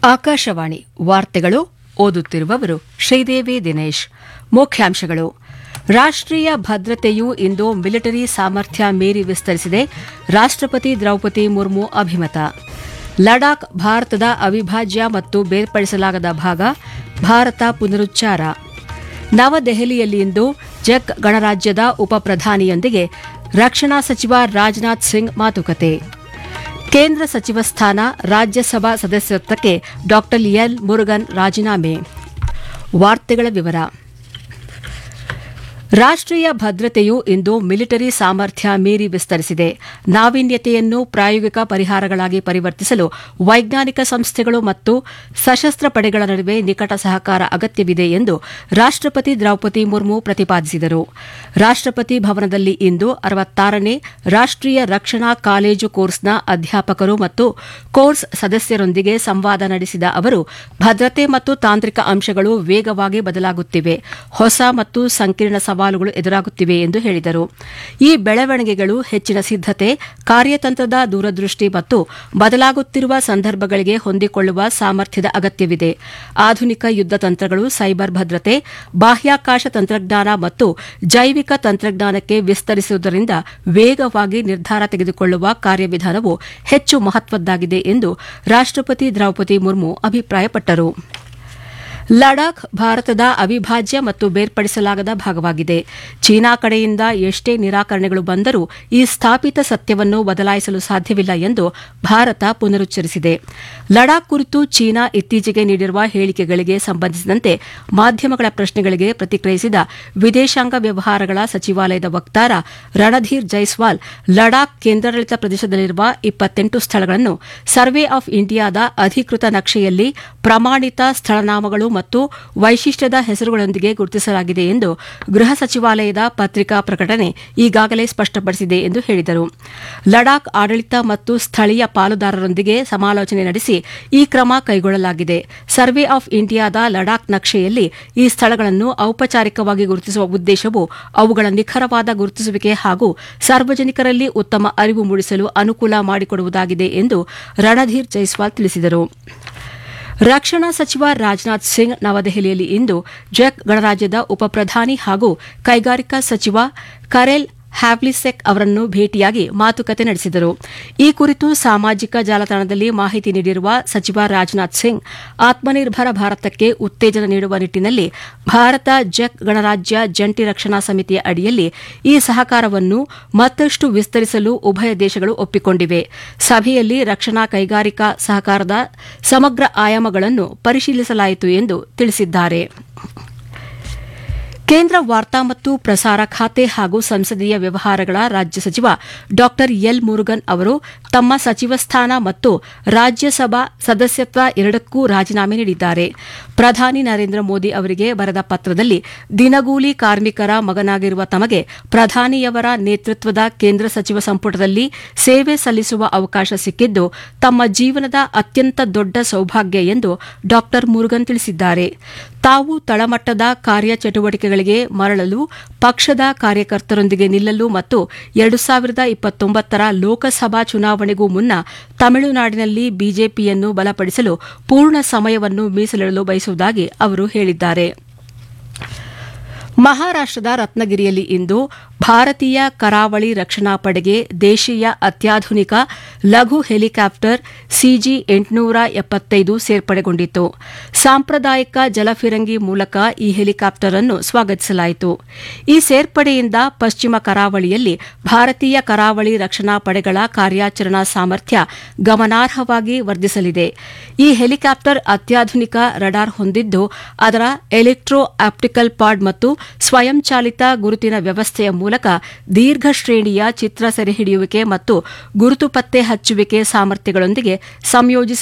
ಆಕಾಶವಾಣಿ ವಾರ್ತೆಗಳು ಓದುತ್ತಿರುವವರು ಶ್ರೀದೇವಿ ದಿನೇಶ್ ಮುಖ್ಯಾಂಶಗಳು ರಾಷ್ಟ್ರೀಯ ಭದ್ರತೆಯು ಇಂದು ಮಿಲಿಟರಿ ಸಾಮರ್ಥ್ಯ ಮೀರಿ ವಿಸ್ತರಿಸಿದೆ ರಾಷ್ಟ್ರಪತಿ ದ್ರೌಪದಿ ಮುರ್ಮು ಅಭಿಮತ ಲಡಾಖ್ ಭಾರತದ ಅವಿಭಾಜ್ಯ ಮತ್ತು ಬೇರ್ಪಡಿಸಲಾಗದ ಭಾಗ ಭಾರತ ಪುನರುಚ್ಚಾರ ನವದೆಹಲಿಯಲ್ಲಿಂದು ಜೆಕ್ ಗಣರಾಜ್ಯದ ಉಪಪ್ರಧಾನಿಯೊಂದಿಗೆ ರಕ್ಷಣಾ ಸಚಿವ ರಾಜನಾಥ್ ಸಿಂಗ್ ಮಾತುಕತೆ ಕೇಂದ್ರ ಸಚಿವ ಸ್ಥಾನ ರಾಜ್ಯಸಭಾ ಸದಸ್ಯತ್ವಕ್ಕೆ ಡಾ ಎಲ್ ಮುರುಗನ್ ರಾಜೀನಾಮೆ ವಾರ್ತೆಗಳ ವಿವರ ರಾಷ್ಟ್ರೀಯ ಭದ್ರತೆಯು ಇಂದು ಮಿಲಿಟರಿ ಸಾಮರ್ಥ್ಯ ಮೀರಿ ವಿಸ್ತರಿಸಿದೆ ನಾವೀನ್ಯತೆಯನ್ನು ಪ್ರಾಯೋಗಿಕ ಪರಿಹಾರಗಳಾಗಿ ಪರಿವರ್ತಿಸಲು ವೈಜ್ಞಾನಿಕ ಸಂಸ್ಥೆಗಳು ಮತ್ತು ಸಶಸ್ತ್ರ ಪಡೆಗಳ ನಡುವೆ ನಿಕಟ ಸಹಕಾರ ಅಗತ್ಯವಿದೆ ಎಂದು ರಾಷ್ಟ್ರಪತಿ ದ್ರೌಪದಿ ಮುರ್ಮು ಪ್ರತಿಪಾದಿಸಿದರು ರಾಷ್ಟ್ರಪತಿ ಭವನದಲ್ಲಿ ಇಂದು ಅರವತ್ತಾರನೇ ರಾಷ್ಟ್ರೀಯ ರಕ್ಷಣಾ ಕಾಲೇಜು ಕೋರ್ಸ್ನ ಅಧ್ಯಾಪಕರು ಮತ್ತು ಕೋರ್ಸ್ ಸದಸ್ಯರೊಂದಿಗೆ ಸಂವಾದ ನಡೆಸಿದ ಅವರು ಭದ್ರತೆ ಮತ್ತು ತಾಂತ್ರಿಕ ಅಂಶಗಳು ವೇಗವಾಗಿ ಬದಲಾಗುತ್ತಿವೆ ಹೊಸ ಮತ್ತು ಸಂಕೀರ್ಣ ಸವಾಲುಗಳು ಎದುರಾಗುತ್ತಿವೆ ಎಂದು ಹೇಳಿದರು ಈ ಬೆಳವಣಿಗೆಗಳು ಹೆಚ್ಚಿನ ಸಿದ್ದತೆ ಕಾರ್ಯತಂತ್ರದ ದೂರದೃಷ್ಟಿ ಮತ್ತು ಬದಲಾಗುತ್ತಿರುವ ಸಂದರ್ಭಗಳಿಗೆ ಹೊಂದಿಕೊಳ್ಳುವ ಸಾಮರ್ಥ್ಯದ ಅಗತ್ಯವಿದೆ ಆಧುನಿಕ ಯುದ್ದ ತಂತ್ರಗಳು ಸೈಬರ್ ಭದ್ರತೆ ಬಾಹ್ಯಾಕಾಶ ತಂತ್ರಜ್ಞಾನ ಮತ್ತು ಜೈವಿಕ ತಂತ್ರಜ್ಞಾನಕ್ಕೆ ವಿಸ್ತರಿಸುವುದರಿಂದ ವೇಗವಾಗಿ ನಿರ್ಧಾರ ತೆಗೆದುಕೊಳ್ಳುವ ಕಾರ್ಯವಿಧಾನವು ಹೆಚ್ಚು ಮಹತ್ವದ್ದಾಗಿದೆ ಎಂದು ರಾಷ್ಟ್ರಪತಿ ದ್ರೌಪದಿ ಮುರ್ಮು ಅಭಿಪ್ರಾಯಪಟ್ಟರು ಲಡಾಖ್ ಭಾರತದ ಅವಿಭಾಜ್ಯ ಮತ್ತು ಬೇರ್ಪಡಿಸಲಾಗದ ಭಾಗವಾಗಿದೆ ಚೀನಾ ಕಡೆಯಿಂದ ಎಷ್ಟೇ ನಿರಾಕರಣೆಗಳು ಬಂದರೂ ಈ ಸ್ಥಾಪಿತ ಸತ್ಯವನ್ನು ಬದಲಾಯಿಸಲು ಸಾಧ್ಯವಿಲ್ಲ ಎಂದು ಭಾರತ ಪುನರುಚ್ಚರಿಸಿದೆ ಲಡಾಖ್ ಕುರಿತು ಚೀನಾ ಇತ್ತೀಚೆಗೆ ನೀಡಿರುವ ಹೇಳಿಕೆಗಳಿಗೆ ಸಂಬಂಧಿಸಿದಂತೆ ಮಾಧ್ಯಮಗಳ ಪ್ರಶ್ನೆಗಳಿಗೆ ಪ್ರತಿಕ್ರಿಯಿಸಿದ ವಿದೇಶಾಂಗ ವ್ಯವಹಾರಗಳ ಸಚಿವಾಲಯದ ವಕ್ತಾರ ರಣಧೀರ್ ಜೈಸ್ವಾಲ್ ಲಡಾಖ್ ಕೇಂದ್ರಾಡಳಿತ ಪ್ರದೇಶದಲ್ಲಿರುವ ಇಪ್ಪತ್ತೆಂಟು ಸ್ಥಳಗಳನ್ನು ಸರ್ವೆ ಆಫ್ ಇಂಡಿಯಾದ ಅಧಿಕೃತ ನಕ್ಷೆಯಲ್ಲಿ ಪ್ರಮಾಣಿತ ಸ್ಥಳನಾಮಗಳು ಮತ್ತು ವೈಶಿಷ್ಟ್ಯದ ಹೆಸರುಗಳೊಂದಿಗೆ ಗುರುತಿಸಲಾಗಿದೆ ಎಂದು ಗೃಹ ಸಚಿವಾಲಯದ ಪತ್ರಿಕಾ ಪ್ರಕಟಣೆ ಈಗಾಗಲೇ ಸ್ಪಷ್ಟಪಡಿಸಿದೆ ಎಂದು ಹೇಳಿದರು ಲಡಾಖ್ ಆಡಳಿತ ಮತ್ತು ಸ್ಥಳೀಯ ಪಾಲುದಾರರೊಂದಿಗೆ ಸಮಾಲೋಚನೆ ನಡೆಸಿ ಈ ಕ್ರಮ ಕೈಗೊಳ್ಳಲಾಗಿದೆ ಸರ್ವೆ ಆಫ್ ಇಂಡಿಯಾದ ಲಡಾಖ್ ನಕ್ಷೆಯಲ್ಲಿ ಈ ಸ್ಥಳಗಳನ್ನು ಔಪಚಾರಿಕವಾಗಿ ಗುರುತಿಸುವ ಉದ್ದೇಶವು ಅವುಗಳ ನಿಖರವಾದ ಗುರುತಿಸುವಿಕೆ ಹಾಗೂ ಸಾರ್ವಜನಿಕರಲ್ಲಿ ಉತ್ತಮ ಅರಿವು ಮೂಡಿಸಲು ಅನುಕೂಲ ಮಾಡಿಕೊಡುವುದಾಗಿದೆ ಎಂದು ರಣಧೀರ್ ಜೈಸ್ವಾಲ್ ತಿಳಿಸಿದರು ರಕ್ಷಣಾ ಸಚಿವ ರಾಜನಾಥ್ ಸಿಂಗ್ ನವದೆಹಲಿಯಲ್ಲಿ ಇಂದು ಜೆಕ್ ಗಣರಾಜ್ಯದ ಉಪಪ್ರಧಾನಿ ಹಾಗೂ ಕೈಗಾರಿಕಾ ಸಚಿವ ಕರೆಲ್ ಹ್ಯಾವ್ಲಿಸೆಕ್ ಅವರನ್ನು ಭೇಟಿಯಾಗಿ ಮಾತುಕತೆ ನಡೆಸಿದರು ಈ ಕುರಿತು ಸಾಮಾಜಿಕ ಜಾಲತಾಣದಲ್ಲಿ ಮಾಹಿತಿ ನೀಡಿರುವ ಸಚಿವ ರಾಜನಾಥ್ ಸಿಂಗ್ ಆತ್ಮನಿರ್ಭರ ಭಾರತಕ್ಕೆ ಉತ್ತೇಜನ ನೀಡುವ ನಿಟ್ಟಿನಲ್ಲಿ ಭಾರತ ಜೆಕ್ ಗಣರಾಜ್ಯ ಜಂಟಿ ರಕ್ಷಣಾ ಸಮಿತಿಯ ಅಡಿಯಲ್ಲಿ ಈ ಸಹಕಾರವನ್ನು ಮತ್ತಷ್ಟು ವಿಸ್ತರಿಸಲು ಉಭಯ ದೇಶಗಳು ಒಪ್ಪಿಕೊಂಡಿವೆ ಸಭೆಯಲ್ಲಿ ರಕ್ಷಣಾ ಕೈಗಾರಿಕಾ ಸಹಕಾರದ ಸಮಗ್ರ ಆಯಾಮಗಳನ್ನು ಪರಿಶೀಲಿಸಲಾಯಿತು ಎಂದು ತಿಳಿಸಿದ್ದಾರೆ ಕೇಂದ್ರ ವಾರ್ತಾ ಮತ್ತು ಪ್ರಸಾರ ಖಾತೆ ಹಾಗೂ ಸಂಸದೀಯ ವ್ಯವಹಾರಗಳ ರಾಜ್ಯ ಸಚಿವ ಡಾ ಎಲ್ ಮುರುಗನ್ ಅವರು ತಮ್ಮ ಸಚಿವ ಸ್ಥಾನ ಮತ್ತು ರಾಜ್ಯಸಭಾ ಸದಸ್ಯತ್ವ ಎರಡಕ್ಕೂ ರಾಜೀನಾಮೆ ನೀಡಿದ್ದಾರೆ ಪ್ರಧಾನಿ ನರೇಂದ್ರ ಮೋದಿ ಅವರಿಗೆ ಬರೆದ ಪತ್ರದಲ್ಲಿ ದಿನಗೂಲಿ ಕಾರ್ಮಿಕರ ಮಗನಾಗಿರುವ ತಮಗೆ ಪ್ರಧಾನಿಯವರ ನೇತೃತ್ವದ ಕೇಂದ್ರ ಸಚಿವ ಸಂಪುಟದಲ್ಲಿ ಸೇವೆ ಸಲ್ಲಿಸುವ ಅವಕಾಶ ಸಿಕ್ಕಿದ್ದು ತಮ್ಮ ಜೀವನದ ಅತ್ಯಂತ ದೊಡ್ಡ ಸೌಭಾಗ್ಯ ಎಂದು ಡಾ ಮುರುಗನ್ ತಿಳಿಸಿದ್ದಾರೆ ತಾವು ತಳಮಟ್ಟದ ಕಾರ್ಯಚಟುವಟಿಕೆಗಳಿಗೆ ಮರಳಲು ಪಕ್ಷದ ಕಾರ್ಯಕರ್ತರೊಂದಿಗೆ ನಿಲ್ಲಲು ಮತ್ತು ಎರಡು ಸಾವಿರದ ಇಪ್ಪತ್ತೊಂಬತ್ತರ ಲೋಕಸಭಾ ಚುನಾವಣೆಗೂ ಮುನ್ನ ತಮಿಳುನಾಡಿನಲ್ಲಿ ಬಿಜೆಪಿಯನ್ನು ಬಲಪಡಿಸಲು ಪೂರ್ಣ ಸಮಯವನ್ನು ಮೀಸಲಿಡಲು ಬಯಸುವುದಾಗಿ ಅವರು ಹೇಳಿದ್ದಾರೆ ಮಹಾರಾಷ್ಟದ ರತ್ನಗಿರಿಯಲ್ಲಿ ಇಂದು ಭಾರತೀಯ ಕರಾವಳಿ ರಕ್ಷಣಾ ಪಡೆಗೆ ದೇಶೀಯ ಅತ್ಯಾಧುನಿಕ ಲಘು ಹೆಲಿಕಾಪ್ಟರ್ ಸಿಜಿ ಎಂಟುನೂರ ಎಪ್ಪತ್ತೈದು ಸೇರ್ಪಡೆಗೊಂಡಿತು ಸಾಂಪ್ರದಾಯಿಕ ಜಲಫಿರಂಗಿ ಮೂಲಕ ಈ ಹೆಲಿಕಾಪ್ಟರ್ ಅನ್ನು ಸ್ವಾಗತಿಸಲಾಯಿತು ಈ ಸೇರ್ಪಡೆಯಿಂದ ಪಶ್ಚಿಮ ಕರಾವಳಿಯಲ್ಲಿ ಭಾರತೀಯ ಕರಾವಳಿ ರಕ್ಷಣಾ ಪಡೆಗಳ ಕಾರ್ಯಾಚರಣಾ ಸಾಮರ್ಥ್ಯ ಗಮನಾರ್ಹವಾಗಿ ವರ್ಧಿಸಲಿದೆ ಈ ಹೆಲಿಕಾಪ್ಟರ್ ಅತ್ಯಾಧುನಿಕ ರಡಾರ್ ಹೊಂದಿದ್ದು ಅದರ ಎಲೆಕ್ಟ್ರೋ ಆಪ್ಟಿಕಲ್ ಪಾಡ್ ಮತ್ತು ಸ್ವಯಂಚಾಲಿತ ಗುರುತಿನ ವ್ಯವಸ್ಥೆಯ ಮೂಲಕ ದೀರ್ಘ ಶ್ರೇಣಿಯ ಚಿತ್ರ ಸೆರೆಹಿಡಿಯುವಿಕೆ ಮತ್ತು ಗುರುತು ಪತ್ತೆ ಹಚ್ಚುವಿಕೆ ಸಾಮರ್ಥ್ಯಗಳೊಂದಿಗೆ ಸಂಯೋಜಿಸ